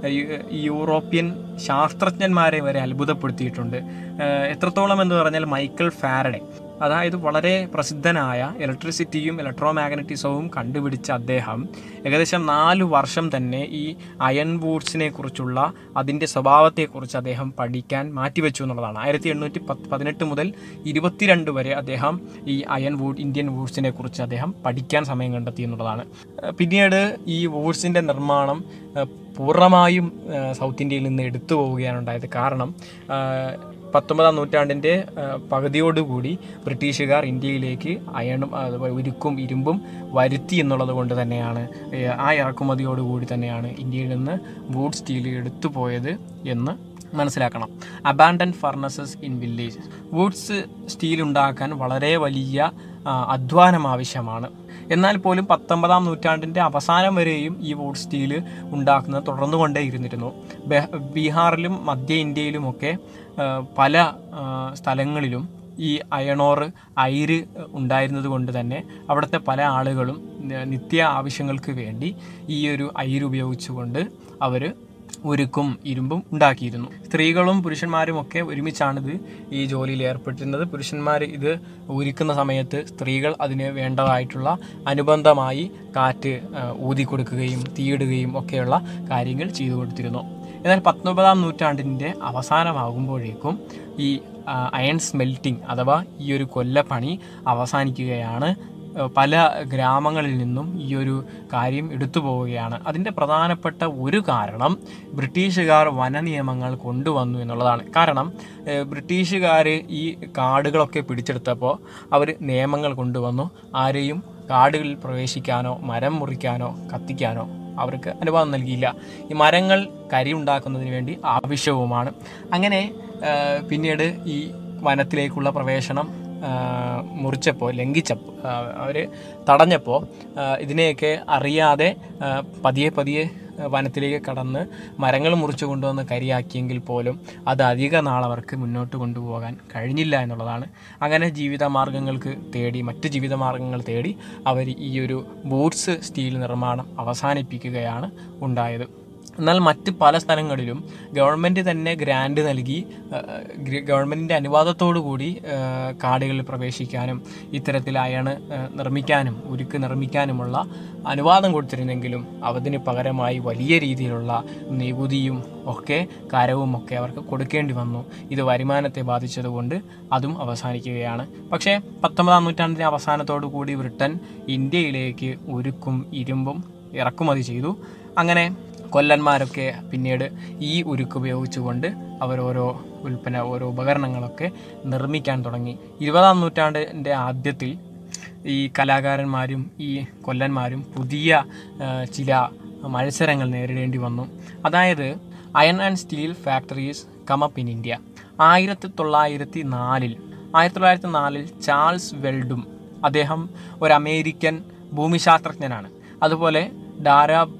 യൂറോപ്യൻ ശാസ്ത്രജ്ഞന്മാരെ വരെ അത്ഭുതപ്പെടുത്തിയിട്ടുണ്ട് ഏഹ് എത്രത്തോളം എന്ന് പറഞ്ഞാൽ മൈക്കൽ ഫാരഡെ അതായത് വളരെ പ്രസിദ്ധനായ ഇലക്ട്രിസിറ്റിയും ഇലക്ട്രോ മാഗ്നറ്റിസവും കണ്ടുപിടിച്ച അദ്ദേഹം ഏകദേശം നാല് വർഷം തന്നെ ഈ അയൺ വൂഡ്സിനെ കുറിച്ചുള്ള അതിൻ്റെ സ്വഭാവത്തെക്കുറിച്ച് അദ്ദേഹം പഠിക്കാൻ മാറ്റിവെച്ചു എന്നുള്ളതാണ് ആയിരത്തി എണ്ണൂറ്റി പത്ത് പതിനെട്ട് മുതൽ ഇരുപത്തിരണ്ട് വരെ അദ്ദേഹം ഈ അയൺ വൂഡ് ഇന്ത്യൻ വൂഡ്സിനെ കുറിച്ച് അദ്ദേഹം പഠിക്കാൻ സമയം കണ്ടെത്തി എന്നുള്ളതാണ് ഏഹ് പിന്നീട് ഈ വൂഡ്സിൻ്റെ നിർമ്മാണം ഏഹ് പൂർണ്ണമായും ഏഹ് സൗത്ത് ഇന്ത്യയിൽ നിന്ന് എടുത്തു പോവുകയാണ് ഉണ്ടായത് കാരണം ഏഹ് പത്തൊമ്പതാം നൂറ്റാണ്ടിൻ്റെ ഏഹ് പകുതിയോടുകൂടി ബ്രിട്ടീഷുകാർ ഇന്ത്യയിലേക്ക് അയണും അതുപോലെ ഉരുക്കും ഇരുമ്പും വരുത്തി എന്നുള്ളത് കൊണ്ട് തന്നെയാണ് ഏഹ് ആ ഇറക്കുമതിയോടുകൂടി തന്നെയാണ് ഇന്ത്യയിൽ നിന്ന് വൂഡ് സ്റ്റീൽ എടുത്തു പോയത് എന്ന് മനസ്സിലാക്കണം abandon furnaces in village wootz steel ഉണ്ടാക്കാൻ വളരെ വലിയ ആ, അധ്വാനം ആവശ്യമാണ് എന്നാൽ പോലും പത്തൊമ്പതാം നൂറ്റാണ്ടിൻ്റെ അവസാനം വരെയും ഈ വുഡ് സ്റ്റീല് ഉണ്ടാക്കുന്നത് തുടർന്നു കൊണ്ടേ ഇരുന്നിരുന്നു ബെ- ബീഹാറിലും മധ്യ ഇന്ത്യയിലുമൊക്കെ ആ, പല ആ, സ്ഥലങ്ങളിലും ഈ അയണോർ അയിര് ഉണ്ടായിരുന്നത് കൊണ്ട് തന്നെ അവിടുത്തെ പല ആളുകളും ന- നിത്യ ആവശ്യങ്ങൾക്ക് വേണ്ടി ഈ ഒരു അയിര് ഉപയോഗിച്ചുകൊണ്ട് അവർ ഉരുക്കും ഇരുമ്പും ഉണ്ടാക്കിയിരുന്നു സ്ത്രീകളും പുരുഷന്മാരും ഒക്കെ ഒരുമിച്ചാണിത് ഈ ജോലിയിൽ ഏർപ്പെട്ടിരുന്നത് പുരുഷന്മാർ ഇത് ഉരുക്കുന്ന സമയത്ത് സ്ത്രീകൾ അതിന് വേണ്ടതായിട്ടുള്ള അനുബന്ധമായി കാറ്റ് ആ, ഊതി കൊടുക്കുകയും തീയിടുകയും ഒക്കെയുള്ള കാര്യങ്ങൾ ചെയ്തു കൊടുത്തിരുന്നു എന്നാൽ പത്തൊമ്പതാം നൂറ്റാണ്ടിൻ്റെ അവസാനമാകുമ്പോഴേക്കും ഈ ആ, അയൺ സ്മെൽറ്റിംഗ് അഥവാ ഈ ഒരു കൊല്ലപ്പണി അവസാനിക്കുകയാണ് ഏഹ് പല ഗ്രാമങ്ങളിൽ നിന്നും ഈ ഒരു കാര്യം എടുത്തു പോവുകയാണ് അതിൻ്റെ പ്രധാനപ്പെട്ട ഒരു കാരണം ബ്രിട്ടീഷുകാർ വന നിയമങ്ങൾ കൊണ്ടുവന്നു എന്നുള്ളതാണ് കാരണം ഏഹ് ബ്രിട്ടീഷുകാർ ഈ കാടുകളൊക്കെ പിടിച്ചെടുത്തപ്പോൾ അവർ നിയമങ്ങൾ കൊണ്ടുവന്നു ആരെയും കാടുകളിൽ പ്രവേശിക്കാനോ മരം മുറിക്കാനോ കത്തിക്കാനോ അവർക്ക് അനുവാദം നൽകിയില്ല ഈ മരങ്ങൾ കരി ഉണ്ടാക്കുന്നതിന് വേണ്ടി ആവശ്യവുമാണ് അങ്ങനെ ഏഹ് പിന്നീട് ഈ വനത്തിലേക്കുള്ള പ്രവേശനം ആ, മുറിച്ചപ്പോൾ ലംഘിച്ചപ്പോൾ അവർ തടഞ്ഞപ്പോൾ ആ, ഇതിനെയൊക്കെ അറിയാതെ ആ, പതിയെ പതിയെ ആ, വനത്തിലേക്ക് കടന്ന് മരങ്ങൾ മുറിച്ചു കൊണ്ടുവന്ന് കരിയാക്കിയെങ്കിൽ പോലും അത് അധിക നാൾ അവർക്ക് മുന്നോട്ട് കൊണ്ടുപോകാൻ കഴിഞ്ഞില്ല എന്നുള്ളതാണ് അങ്ങനെ ജീവിതമാർഗങ്ങൾക്ക് തേടി മറ്റ് ജീവിതമാർഗങ്ങൾ തേടി അവർ ഈ ഒരു ബൂട്ട്സ് സ്റ്റീൽ നിർമ്മാണം അവസാനിപ്പിക്കുകയാണ് ഉണ്ടായത് എന്നാൽ മറ്റ് പല സ്ഥലങ്ങളിലും ഗവൺമെൻറ് തന്നെ ഗ്രാൻഡ് നൽകി ഗവൺമെൻറ്റിൻ്റെ അനുവാദത്തോടു കൂടി ആ, കാടുകളിൽ പ്രവേശിക്കാനും ഇത്തരത്തിൽ അയണ് ആ, നിർമ്മിക്കാനും ഉരുക്ക് നിർമ്മിക്കാനുമുള്ള അനുവാദം കൊടുത്തിരുന്നെങ്കിലും അതിന് പകരമായി വലിയ രീതിയിലുള്ള നികുതിയും ഒക്കെ കരവും ഒക്കെ അവർക്ക് കൊടുക്കേണ്ടി വന്നു ഇത് വരുമാനത്തെ ബാധിച്ചതുകൊണ്ട് അതും അവസാനിക്കുകയാണ് പക്ഷേ പത്തൊമ്പതാം നൂറ്റാണ്ടിൻ്റെ അവസാനത്തോടു കൂടി ബ്രിട്ടൻ ഇന്ത്യയിലേക്ക് ഉരുക്കും ഇരുമ്പും ഇറക്കുമതി ചെയ്തു അങ്ങനെ കൊല്ലന്മാരൊക്കെ പിന്നീട് ഈ ഉരുക്ക് ഉപയോഗിച്ചുകൊണ്ട് അവർ ഓരോ ഉൽപ്പന്ന ഓരോ ഉപകരണങ്ങളൊക്കെ നിർമ്മിക്കാൻ തുടങ്ങി ഇരുപതാം നൂറ്റാണ്ടിൻ്റെ ആദ്യത്തിൽ ഈ കലാകാരന്മാരും ഈ കൊല്ലന്മാരും പുതിയ ആ, ചില മത്സരങ്ങൾ നേരിടേണ്ടി വന്നു അതായത് iron and steel factories come up in India ആയിരത്തി തൊള്ളായിരത്തി നാലിൽ ആയിരത്തി തൊള്ളായിരത്തി നാലിൽ ചാൾസ് വെൽഡും അദ്ദേഹം ഒരു അമേരിക്കൻ ഭൂമിശാസ്ത്രജ്ഞനാണ് അതുപോലെ ഡാരാബ്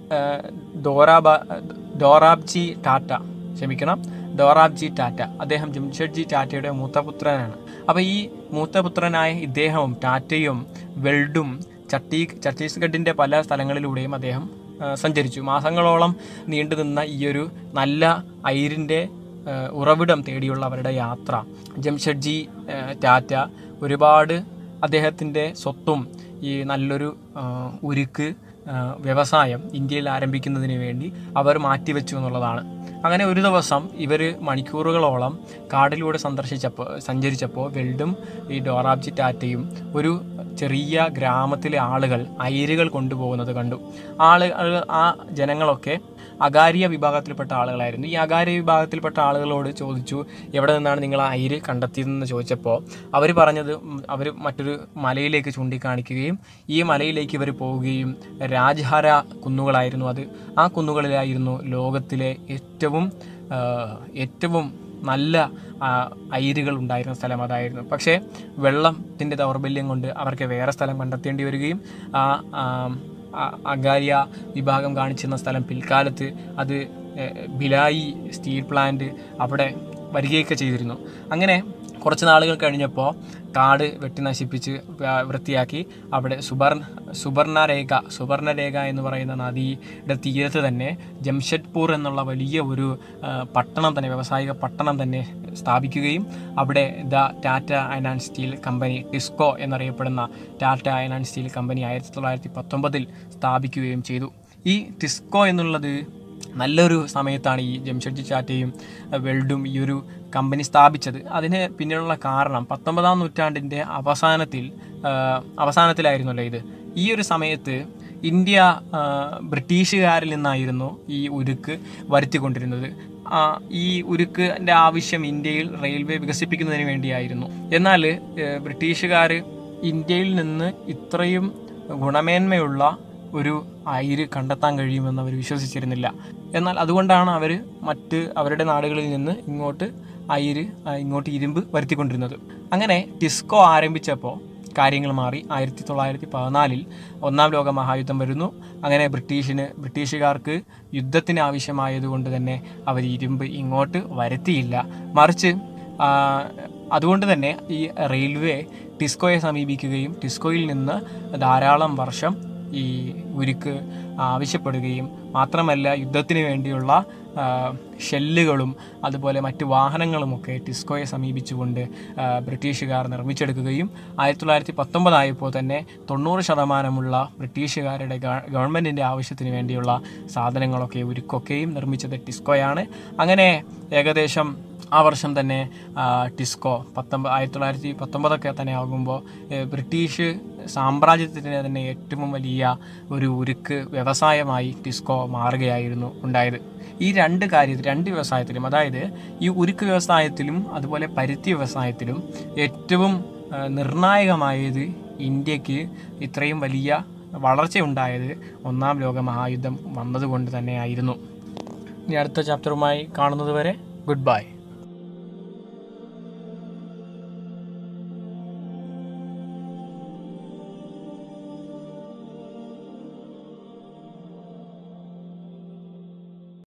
ഡോറാബ ഡോറാബ്ജി ടാറ്റ ക്ഷമിക്കണം ഡോറാബ്ജി ടാറ്റ അദ്ദേഹം ജംഷഡ്ജി ടാറ്റയുടെ മൂത്തപുത്രനാണ് അപ്പോൾ ഈ മൂത്തപുത്രനായ ഇദ്ദേഹവും ടാറ്റയും വെൽഡും ചട്ടീ ഛത്തീസ്ഗഡിൻ്റെ പല സ്ഥലങ്ങളിലൂടെയും അദ്ദേഹം ആ, സഞ്ചരിച്ചു മാസങ്ങളോളം നീണ്ടുനിന്ന ഈയൊരു നല്ല അയിരിൻ്റെ ഏഹ് ഉറവിടം തേടിയുള്ള അവരുടെ യാത്ര ജംഷഡ്ജി ഏഹ് ടാറ്റ ഒരുപാട് അദ്ദേഹത്തിൻ്റെ സ്വത്തും ഈ നല്ലൊരു ആഹ് ഉരുക്ക് ആഹ് വ്യവസായം ഇന്ത്യയിൽ ആരംഭിക്കുന്നതിന് വേണ്ടി അവർ മാറ്റിവെച്ചു എന്നുള്ളതാണ് അങ്ങനെ ഒരു ദിവസം ഇവർ മണിക്കൂറുകളോളം കാടിലൂടെ സന്ദർശിച്ചപ്പോൾ സഞ്ചരിച്ചപ്പോൾ വെൽഡും ഈ ഡോറാബ്ജി ടാറ്റയും ഒരു ചെറിയ ഗ്രാമത്തിലെ ആളുകൾ അയിരുകൾ കൊണ്ടുപോകുന്നത് കണ്ടു ആളുകൾ ആ ജനങ്ങളൊക്കെ അകാരിയ വിഭാഗത്തിൽപ്പെട്ട ആളുകളായിരുന്നു ഈ അകാരിയ വിഭാഗത്തിൽപ്പെട്ട ആളുകളോട് ചോദിച്ചു എവിടെ നിന്നാണ് നിങ്ങൾ ആ അയിര് കണ്ടെത്തിയതെന്ന് ചോദിച്ചപ്പോൾ അവർ പറഞ്ഞത് അവർ മറ്റൊരു മലയിലേക്ക് ചൂണ്ടിക്കാണിക്കുകയും ഈ മലയിലേക്ക് ഇവർ പോവുകയും രാജ്ഹാര കുന്നുകളായിരുന്നു അത് ആ കുന്നുകളിലായിരുന്നു ലോകത്തിലെ ഏറ്റവും ആ, ഏറ്റവും നല്ല ആ, അയിരുകൾ ഉണ്ടായിരുന്ന സ്ഥലം അതായിരുന്നു പക്ഷേ വെള്ളത്തിൻ്റെ ദൗർബല്യം കൊണ്ട് അവർക്ക് വേറെ സ്ഥലം കണ്ടെത്തേണ്ടി വരികയും ആ ആ, ആ- അഗാരിയ വിഭാഗം കാണിച്ചിരുന്ന സ്ഥലം പിൽക്കാലത്ത് അത് ഏഹ്, ഭിലായി സ്റ്റീൽ പ്ലാന്റ് അവിടെ വരികയൊക്കെ ചെയ്തിരുന്നു അങ്ങനെ കുറച്ച് നാളുകൾ കഴിഞ്ഞപ്പോൾ കാട് വെട്ടി നശിപ്പിച്ച് വ- വൃത്തിയാക്കി അവിടെ സുബർണ സുബർണരേഖ സുബർണരേഖ എന്ന് പറയുന്ന നദിയുടെ തീരത്ത് തന്നെ ജംഷഡ്പൂർ എന്നുള്ള വലിയ ഒരു ആ, പട്ടണം തന്നെ വ്യാവസായിക പട്ടണം തന്നെ സ്ഥാപിക്കുകയും അവിടെ the Tata iron and steel company TISCO എന്നറിയപ്പെടുന്ന Tata iron and steel company ആയിരത്തി തൊള്ളായിരത്തി പത്തൊമ്പതിൽ സ്ഥാപിക്കുകയും ചെയ്തു ഈ ടിസ്കോ എന്നുള്ളത് നല്ലൊരു സമയത്താണ് ഈ ജംഷഡ്ജി ടാറ്റയും അഹ് വെൽഡും ഈ ഒരു കമ്പനി സ്ഥാപിച്ചത് അതിന് പിന്നിലുള്ള കാരണം പത്തൊമ്പതാം നൂറ്റാണ്ടിൻ്റെ അവസാനത്തിൽ ആഹ് അവസാനത്തിലായിരുന്നല്ലോ ഇത് ഈ ഒരു സമയത്ത് ഇന്ത്യ ആഹ് ബ്രിട്ടീഷുകാരിൽ നിന്നായിരുന്നു ഈ ഉരുക്ക് വരുത്തിക്കൊണ്ടിരുന്നത് ആ, ഈ ഉരുക്കിൻ്റെ ആവശ്യം ഇന്ത്യയിൽ റെയിൽവേ വികസിപ്പിക്കുന്നതിന് വേണ്ടിയായിരുന്നു എന്നാൽ ബ്രിട്ടീഷുകാർ ഇന്ത്യയിൽ നിന്ന് ഇത്രയും ഗുണമേന്മയുള്ള ഒരു അയിര് കണ്ടെത്താൻ കഴിയുമെന്ന് അവർ വിശ്വസിച്ചിരുന്നില്ല എന്നാൽ അതുകൊണ്ടാണ് അവർ മറ്റ് അവരുടെ നാടുകളിൽ നിന്ന് ഇങ്ങോട്ട് അയിര് ആ, ഇങ്ങോട്ട് ഇരുമ്പ് വരുത്തിക്കൊണ്ടിരുന്നത് അങ്ങനെ ടിസ്കോ ആരംഭിച്ചപ്പോൾ കാര്യങ്ങൾ മാറി ആയിരത്തി തൊള്ളായിരത്തി പതിനാലിൽ ഒന്നാം ലോക മഹായുദ്ധം വരുന്നു അങ്ങനെ ബ്രിട്ടീഷിന് ബ്രിട്ടീഷുകാർക്ക് യുദ്ധത്തിന് ആവശ്യമായതുകൊണ്ട് തന്നെ അവർ ഇരുമ്പ് ഇങ്ങോട്ട് വരുത്തിയില്ല മറിച്ച് ആ, അതുകൊണ്ട് തന്നെ ഈ റെയിൽവേ ടിസ്കോയെ സമീപിക്കുകയും ടിസ്കോയിൽ നിന്ന് ധാരാളം വർഷം ഈ ഉരുക്ക് ആവശ്യപ്പെടുകയും മാത്രമല്ല യുദ്ധത്തിന് വേണ്ടിയുള്ള ആ, ഷെല്ലുകളും അതുപോലെ മറ്റ് വാഹനങ്ങളുമൊക്കെ ടിസ്കോയെ സമീപിച്ചുകൊണ്ട് ആ, ബ്രിട്ടീഷുകാർ നിർമ്മിച്ചെടുക്കുകയും ആയിരത്തി തൊള്ളായിരത്തി പത്തൊമ്പതായപ്പോൾ തന്നെ തൊണ്ണൂറ് ശതമാനമുള്ള ബ്രിട്ടീഷുകാരുടെ ഗവ- ഗവൺമെൻറ്റിൻ്റെ ആവശ്യത്തിന് വേണ്ടിയുള്ള സാധനങ്ങളൊക്കെ ഉരുക്കൊക്കെയും നിർമ്മിച്ചത് ടിസ്കോയാണ് അങ്ങനെ ഏകദേശം ആ വർഷം തന്നെ ആ, ടിസ്കോ പത്തൊമ്പത് ആയിരത്തി തൊള്ളായിരത്തി പത്തൊമ്പതൊക്കെ തന്നെ ആകുമ്പോൾ ഏഹ്, ബ്രിട്ടീഷ് സാമ്രാജ്യത്തിൻ്റെ തന്നെ ഏറ്റവും വലിയ ഒരു ഉരുക്ക് വ്യവസായമായി ടിസ്കോ മാറുകയായിരുന്നു ഉണ്ടായത് ഈ രണ്ട് കാര്യത്തിൽ രണ്ട് വ്യവസായത്തിലും അതായത് ഈ ഉരുക്ക് വ്യവസായത്തിലും അതുപോലെ പരുത്തി വ്യവസായത്തിലും ഏറ്റവും ആ, നിർണായകമായത് ഇന്ത്യക്ക് ഇത്രയും വലിയ വളർച്ചയുണ്ടായത് ഒന്നാം ലോക മഹായുദ്ധം വന്നതുകൊണ്ട് തന്നെയായിരുന്നു ഇനി അടുത്ത ചാപ്റ്ററുമായി കാണുന്നത് വരെ ഗുഡ് ബൈ